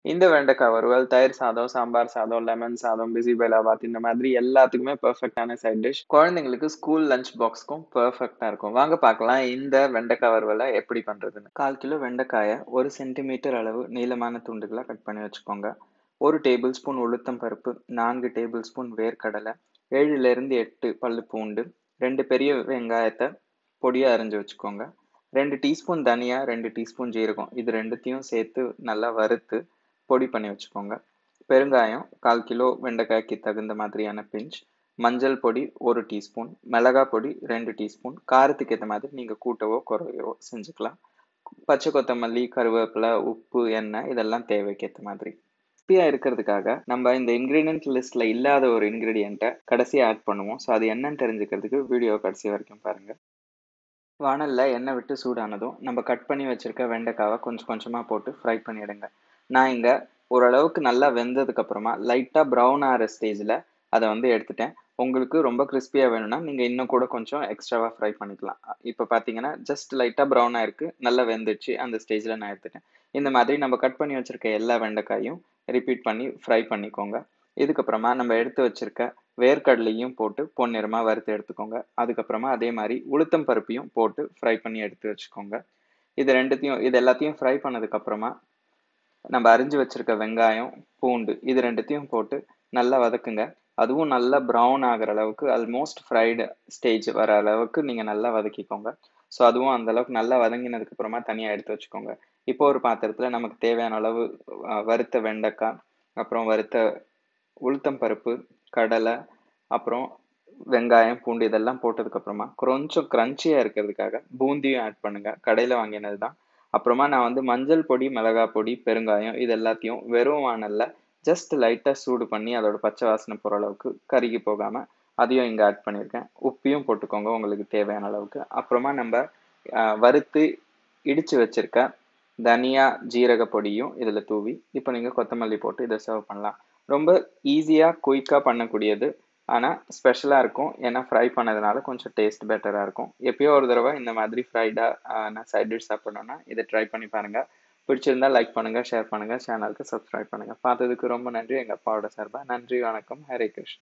இந்த வெண்டைக்காய் வறுவல் தயிர் சாதம் சாம்பார் சாதம் லெமன் சாதம் பிசி பெலாபாத் இந்த மாதிரி எல்லாத்துக்குமே பெர்ஃபெக்டான சைட் டிஷ் குழந்தைங்களுக்கு ஸ்கூல் லஞ்ச் பாக்ஸ்க்கும் பெர்ஃபெக்டா இருக்கும் வாங்க பார்க்கலாம் இந்த வெண்டைக்காய் வறுவலை எப்படி பண்றதுன்னு கால் கிலோ வெண்டைக்காயை ஒரு சென்டிமீட்டர் அளவு நீளமான துண்டுகளை கட் பண்ணி வச்சுக்கோங்க ஒரு டேபிள் ஸ்பூன் உளுத்தம் பருப்பு நான்கு டேபிள் ஸ்பூன் வேர்க்கடலை ஏழுலேருந்து எட்டு பல்லு பூண்டு ரெண்டு பெரிய வெங்காயத்தை பொடியாக அரைஞ்சி வச்சுக்கோங்க ரெண்டு டீஸ்பூன் தனியா ரெண்டு டீஸ்பூன் ஜீரகம் இது ரெண்டுத்தையும் சேர்த்து நல்லா வறுத்து பொடி பண்ணி வச்சுக்கோங்க பெருங்காயம் கால் கிலோ வெண்டைக்காய்க்கு தகுந்த மாதிரியான பிஞ்ச் மஞ்சள் பொடி ஒரு டீஸ்பூன் மிளகாய் பொடி ரெண்டு டீஸ்பூன் காரத்துக்கு ஏற்ற மாதிரி நீங்கள் கூட்டவோ குறைவோ செஞ்சுக்கலாம் பச்சை கொத்தமல்லி கருவேப்பிலை உப்பு எண்ணெய் இதெல்லாம் தேவைக்கு ஏற்ற மாதிரி கிறிஸ்பியாக இருக்கிறதுக்காக நம்ம இந்த இன்க்ரீடியன்ட் லிஸ்ட்டில் இல்லாத ஒரு இன்க்ரீடியண்ட்டை கடைசியாக ஆட் பண்ணுவோம் ஸோ அது என்னன்னு தெரிஞ்சுக்கிறதுக்கு வீடியோ கடைசி வரைக்கும் பாருங்கள் வானலில் எண்ணெய் விட்டு சூடானதும் நம்ம கட் பண்ணி வச்சுருக்க வெண்டைக்காவை கொஞ்சம் கொஞ்சமாக போட்டு ஃப்ரை பண்ணிவிடுங்க நான் இங்கே ஓரளவுக்கு நல்லா வெந்ததுக்கப்புறமா லைட்டாக ப்ரௌன் ஆகிற ஸ்டேஜில் அதை வந்து எடுத்துட்டேன் உங்களுக்கு ரொம்ப கிறிஸ்பியாக வேணும்னா நீங்கள் இன்னும் கூட கொஞ்சம் எக்ஸ்ட்ராவாக ஃப்ரை பண்ணிக்கலாம் இப்போ பார்த்தீங்கன்னா ஜஸ்ட் லைட்டாக ப்ரௌன் ஆயிருக்கு நல்லா வெந்துச்சு அந்த ஸ்டேஜில் நான் எடுத்துட்டேன் இந்த மாதிரி நம்ம கட் பண்ணி வச்சுருக்க எல்லா வெண்டைக்காயும் ரிப்பீட் பண்ணி ஃப்ரை பண்ணிக்கோங்க இதுக்கப்புறமா நம்ம எடுத்து வச்சுருக்க வேர்க்கடலையும் போட்டு பொன்னிறமாக வறுத்து எடுத்துக்கோங்க அதுக்கப்புறமா அதே மாதிரி உளுத்தம் பருப்பையும் போட்டு ஃப்ரை பண்ணி எடுத்து வச்சுக்கோங்க இது ரெண்டுத்தையும் இது எல்லாத்தையும் ஃப்ரை பண்ணதுக்கப்புறமா நம்ம அரிஞ்சு வச்சுருக்க வெங்காயம் பூண்டு இது ரெண்டுத்தையும் போட்டு நல்லா வதக்குங்க அதுவும் நல்லா ப்ரௌன் ஆகிற அளவுக்கு ஆல்மோஸ்ட் ஃப்ரைடு ஸ்டேஜ் வர அளவுக்கு நீங்கள் நல்லா வதக்கிக்கோங்க ஸோ அதுவும் அந்த அளவுக்கு நல்லா வதங்கினதுக்கு அப்புறமா தனியாக எடுத்து வச்சுக்கோங்க இப்போ ஒரு பாத்திரத்தில் நமக்கு தேவையான அளவு வறுத்த வெண்டைக்காய் அப்புறம் வறுத்த உளுத்தம் பருப்பு கடலை அப்புறம் வெங்காயம் பூண்டு இதெல்லாம் போட்டதுக்கப்புறமா கொஞ்சம் க்ரன்ச்சியாக இருக்கிறதுக்காக பூந்தியும் ஆட் பண்ணுங்கள் கடையில் வாங்கினது தான் அப்புறமா நான் வந்து மஞ்சள் பொடி மிளகாய் பொடி பெருங்காயம் இது எல்லாத்தையும் வெறும் வானலில் ஜஸ்ட் லைட்டாக சூடு பண்ணி அதோட பச்சை வாசனை போகிற அளவுக்கு கருகி போகாமல் அதையும் இங்கே ஆட் பண்ணியிருக்கேன் உப்பையும் போட்டுக்கோங்க உங்களுக்கு தேவையான அளவுக்கு அப்புறமா நம்ம வறுத்து இடித்து வச்சுருக்க தனியா ஜீரக பொடியும் இதில் தூவி இப்போ நீங்கள் கொத்தமல்லி போட்டு இதை சர்வ் பண்ணலாம் ரொம்ப ஈஸியாக குயிக்காக பண்ணக்கூடியது ஆனால் ஸ்பெஷலாக இருக்கும் ஏன்னா ஃப்ரை பண்ணதுனால கொஞ்சம் டேஸ்ட் பெட்டராக இருக்கும் எப்பயோ ஒரு தடவை இந்த மாதிரி ஃப்ரைடாக நான் சைட் டிஷ் சாப்பிடணுன்னா இதை ட்ரை பண்ணி பாருங்கள் பிடிச்சிருந்தா லைக் பண்ணுங்கள் ஷேர் பண்ணுங்கள் சேனலுக்கு சப்ஸ்கிரைப் பண்ணுங்கள் பார்த்ததுக்கு ரொம்ப நன்றி எங்கள் அப்பாவோட சார்பாக நன்றி வணக்கம் ஹரே கிருஷ்ணன்